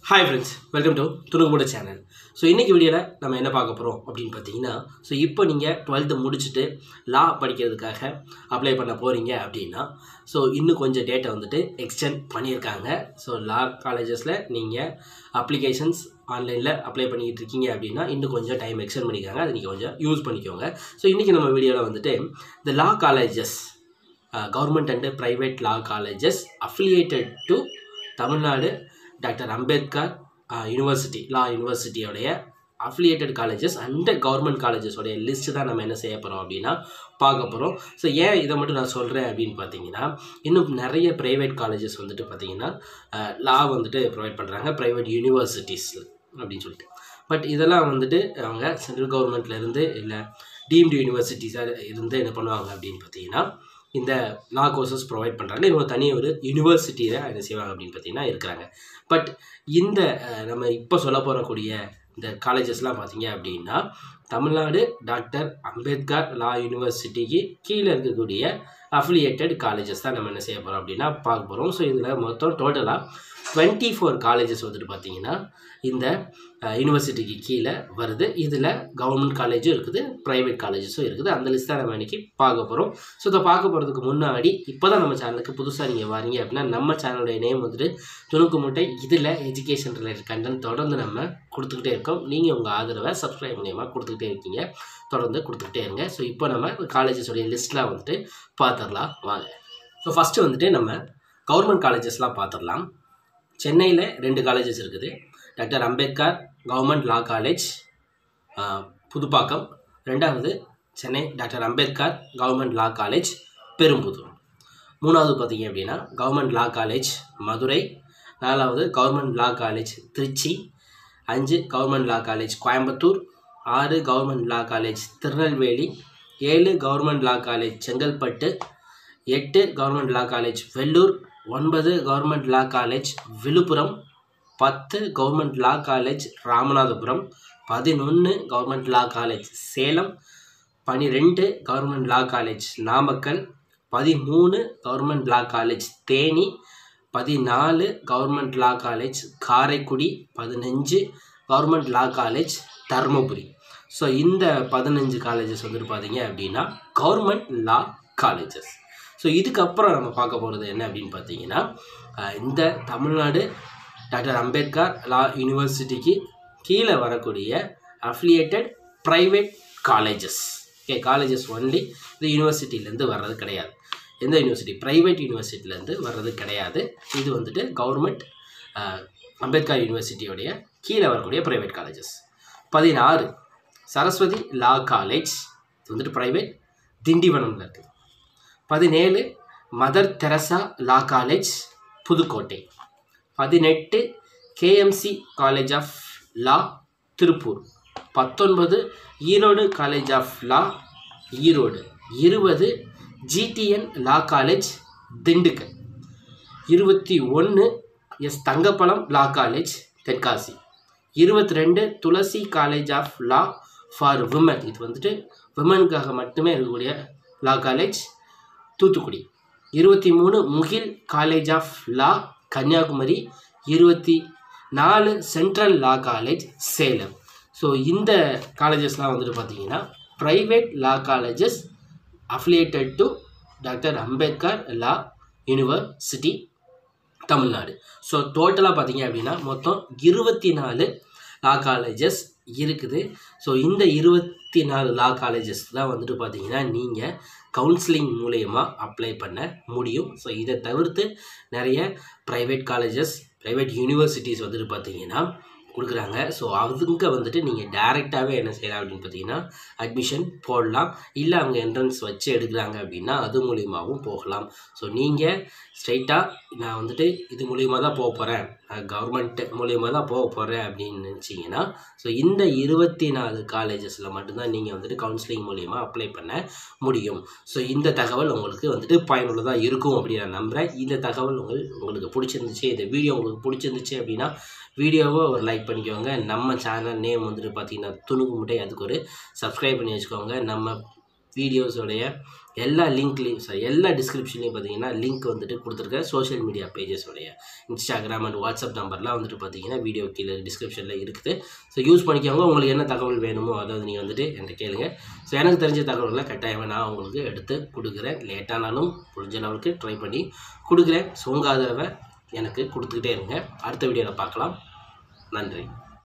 hi friends welcome to துணுக்குமுட channel so இன்றைக்கி வீடியோவில் நம்ம என்ன பார்க்க போகிறோம் அப்படின்னு பார்த்தீங்கன்னா ஸோ இப்போ நீங்கள் டுவெல்த்து முடிச்சுட்டு லா படிக்கிறதுக்காக அப்ளை பண்ண போகிறீங்க அப்படின்னா ஸோ இன்னும் கொஞ்சம் டேட்டை வந்துட்டு எக்ஸ்டெண்ட் பண்ணியிருக்காங்க ஸோ லா காலேஜஸில் நீங்கள் அப்ளிகேஷன்ஸ் ஆன்லைனில் அப்ளை பண்ணிக்கிட்டு இருக்கீங்க அப்படின்னா இன்னும் கொஞ்சம் டைம் எக்ஸ்டெண்ட் பண்ணியிருக்காங்க அதை நீங்கள் கொஞ்சம் யூஸ் பண்ணிக்கோங்க ஸோ இன்றைக்கி நம்ம வீடியோவில் வந்துட்டு இந்த law colleges government and private law colleges affiliated to Tamil Nadu doctor Ambedkar university law யூனிவர்சிட்டியோடைய அஃபிலியேட்டட் காலேஜஸ் அண்ட் கவர்மெண்ட் காலேஜஸோடைய லிஸ்ட்டு தான் நம்ம என்ன செய்ய போகிறோம் அப்படின்னா பார்க்க போகிறோம் ஸோ ஏன் இதை மட்டும் நான் சொல்கிறேன் அப்படின்னு பார்த்தீங்கன்னா இன்னும் நிறைய ப்ரைவேட் காலேஜஸ் வந்துட்டு பார்த்தீங்கன்னா லா வந்துட்டு ப்ரொவைட் பண்ணுறாங்க ப்ரைவேட் யூனிவர்சிட்டிஸில் அப்படின்னு சொல்லிட்டு பட் இதெல்லாம் வந்துட்டு அவங்க சென்ட்ரல் கவர்மெண்ட்லேருந்து இல்லை டீம்டு யூனிவர்சிட்டிஸாக இருந்து என்ன பண்ணுவாங்க அப்படின்னு பார்த்தீங்கன்னா இந்த லா கோர்சஸ் ப்ரொவைட் பண்ணுறாங்க இவங்க தனி ஒரு யூனிவர்சிட்டியில் என்ன செய்வாங்க அப்படின்னு பார்த்தீங்கன்னா இருக்கிறாங்க பட் இந்த அஹ், நம்ம இப்போ சொல்ல போகக்கூடிய இந்த காலேஜஸ்லாம் பார்த்தீங்க அப்படின்னா தமிழ்நாடு டாக்டர் அம்பேத்கர் லா யூனிவர்சிட்டிக்கு கீழே இருக்கக்கூடிய அஃபிலியேட்டட் காலேஜஸ் தான் நம்ம என்ன செய்ய போகிறோம் அப்படின்னா பார்க்க போகிறோம் ஸோ இதில் மொத்தம் டோட்டலாக டுவெண்ட்டி ஃபோர் காலேஜஸ் வந்துட்டு பார்த்தீங்கன்னா இந்த யூனிவர்சிட்டிக்கு கீழே வருது இதில் கவர்மெண்ட் காலேஜும் இருக்குது ப்ரைவேட் காலேஜஸும் இருக்குது அந்த லிஸ்ட் தான் நம்ம இன்றைக்கி பார்க்க போகிறோம் ஸோ இதை பார்க்க போகிறதுக்கு முன்னாடி இப்போ தான் நம்ம சேனலுக்கு புதுசாக நீங்கள் வரீங்க அப்படின்னா நம்ம சேனலுடைய நேம் வந்துட்டு துணுக்கு மூட்டை இதில் எஜுகேஷன் ரிலேட்டட் கண்டென்ட் தொடர்ந்து நம்ம கொடுத்துக்கிட்டே இருக்கோம் நீங்கள் உங்கள் ஆதரவை சப்ஸ்கிரைப் மூலியமாக கொடுத்துக்கிட்டே இருக்கீங்க தொடர்ந்து கொடுத்துக்கிட்டே இருங்க ஸோ இப்போ நம்ம காலேஜஸோடைய லிஸ்ட்லாம் வந்துட்டு பார்த்துடலாம் வாங்க ஸோ ஃபஸ்ட்டு வந்துட்டு நம்ம கவர்மெண்ட் காலேஜஸ்லாம் பார்த்துடலாம் சென்னையில் ரெண்டு காலேஜஸ் இருக்குது doctor Ambedkar government law college ah, Pudupakkam ரெண்டாவது Chennai doctor Ambedkar government law college Perumbudur மூணாவது பார்த்தீங்க அப்படின்னா கவர்மெண்ட் லா காலேஜ் மதுரை நாலாவது கவர்மெண்ட் லா காலேஜ் திருச்சி அஞ்சு கவர்மெண்ட் லா காலேஜ் கோயம்புத்தூர் ஆறு கவர்மெண்ட் லா காலேஜ் திருநெல்வேலி ஏழு கவர்மெண்ட் லா காலேஜ் செங்கல்பட்டு எட்டு கவர்மெண்ட் லா காலேஜ் வெள்ளூர் ஒன்பது கவர்மெண்ட் லா காலேஜ் விழுப்புரம் பத்து கவர்மெண்ட் லா காலேஜ் ராமநாதபுரம் பதினொன்று கவர்மெண்ட் லா காலேஜ் சேலம் பனிரெண்டு கவர்மெண்ட் லா காலேஜ் நாமக்கல் பதிமூணு கவர்மெண்ட் லா காலேஜ் தேனி பதினாலு கவர்மெண்ட் லா காலேஜ் காரைக்குடி பதினஞ்சு government law college Dharmapuri so இந்த பதினஞ்சு காலேஜஸ் வந்துட்டு பார்த்தீங்க அப்படின்னா கவர்மெண்ட் லா காலேஜஸ் ஸோ இதுக்கப்புறம் நம்ம பார்க்க போகிறது என்ன அப்படின்னு பார்த்தீங்கன்னா அஹ், இந்த தமிழ்நாடு டாக்டர் அம்பேத்கர் லா யூனிவர்சிட்டிக்கு கீழே வரக்கூடிய affiliated private colleges okay colleges only இது யூனிவர்சிட்டியிலேருந்து வர்றது கிடையாது எந்த யூனிவர்சிட்டி ப்ரைவேட் யூனிவர்சிட்டிலேருந்து வர்றது கிடையாது இது வந்துட்டு கவர்மெண்ட் அம்பேத்கர் யூனிவர்சிட்டியோடைய கீழே வரக்கூடிய ப்ரைவேட் காலேஜஸ் பதினாறு சரஸ்வதி லா காலேஜ் இது வந்துட்டு ப்ரைவேட் திண்டிவனம்ல இருக்குது பதினேழு Mother Teresa law college Pudukkottai பதினெட்டு KMC college of law Tiruppur பத்தொன்பது Erode college of law Erode இருபது ஜிடிஎன் லா காலேஜ் திண்டுக்கல் இருபத்தி ஒன்று S Thangapazham law college Tenkasi இருபத்தி ரெண்டு Thulasi college of law for women இது வந்துட்டு விமனுக்காக மட்டுமே இருக்கக்கூடிய லா காலேஜ் தூத்துக்குடி இருபத்தி மூணு Mugil college of law Kanniyakumari இருபத்தி நாலு central law college Salem so இந்த காலேஜஸ்லாம் வந்துட்டு பார்த்தீங்கன்னா private law colleges affiliated to doctor Ambedkar law university Tamil Nadu so டோட்டலாக பார்த்தீங்க அப்படின்னா மொத்தம் இருபத்தி நாலு லா காலேஜஸ் இருக்குது ஸோ இந்த இருபத்தி நாலு லா காலேஜஸ் தான் வந்துட்டு பார்த்தீங்கன்னா நீங்கள் கவுன்சிலிங் மூலயமா அப்ளை பண்ண முடியும் ஸோ இதை தவிர்த்து நிறைய ப்ரைவேட் காலேஜஸ் ப்ரைவேட் யூனிவர்சிட்டிஸ் வந்துட்டு பார்த்தீங்கன்னா கொடுக்குறாங்க ஸோ அதுங்க வந்துட்டு நீங்கள் டேரெக்டாகவே என்ன செய்யலாம் அப்படின்னு பார்த்தீங்கன்னா அட்மிஷன் போடலாம் இல்லை அவங்க என்ட்ரன்ஸ் வச்சு எடுக்கிறாங்க அப்படின்னா அது மூலியமாகவும் போகலாம் ஸோ நீங்கள் ஸ்ட்ரைட்டாக நான் வந்துட்டு இது மூலியமாக தான் போக போகிறேன் கவர்மெண்ட் மூலியமாக தான் போக போகிறேன் அப்படின்னு நினச்சிங்கன்னா ஸோ இந்த இருபத்தி நாலு காலேஜஸில் மட்டும்தான் நீங்கள் வந்துட்டு கவுன்சிலிங் மூலியமாக அப்ளை பண்ண முடியும் ஸோ இந்த தகவல் உங்களுக்கு வந்துட்டு பயனுள்ளதாக இருக்கும் அப்படின்னு நான் நம்புகிறேன் இந்த தகவல் உங்கள் உங்களுக்கு பிடிச்சிருந்துச்சு இந்த வீடியோ உங்களுக்கு பிடிச்சிருந்துச்சு அப்படின்னா வீடியோவை ஒரு லைக் பண்ணிக்கோங்க நம்ம சேனல் நேம் வந்துட்டு பார்த்தீங்கன்னா துணுக்கு முட்டை அதுக்கு ஒரு சப்ஸ்கிரைப் பண்ணி வச்சுக்கோங்க நம்ம வீடியோஸோடைய எல்லா லிங்க்லேயும் சாரி எல்லா டிஸ்கிரிப்ஷன்லையும் பார்த்தீங்கன்னா லிங்க் வந்துட்டு கொடுத்துருக்கேன் சோஷியல் மீடியா பேஜஸோடைய இன்ஸ்டாகிராம் அண்ட் வாட்ஸ்அப் நம்பர்லாம் வந்துட்டு பார்த்தீங்கன்னா வீடியோ கீழே டிஸ்கிரிப்ஷனில் இருக்குது ஸோ யூஸ் பண்ணிக்கோங்க உங்களுக்கு என்ன தகவல் வேணுமோ அதை வந்து நீங்கள் வந்துட்டு என்கிட்ட கேளுங்க ஸோ எனக்கு தெரிஞ்ச தகவல்களை கட்டாயமாக நான் உங்களுக்கு எடுத்து கொடுக்குறேன் லேட்டானாலும் முடிஞ்ச லெவலுக்கு ட்ரை பண்ணி கொடுக்குறேன் ஸோ உங்கள் ஆதரவை எனக்கு கொடுத்துக்கிட்டே இருங்க அடுத்த வீடியோவில் பார்க்கலாம் நன்றி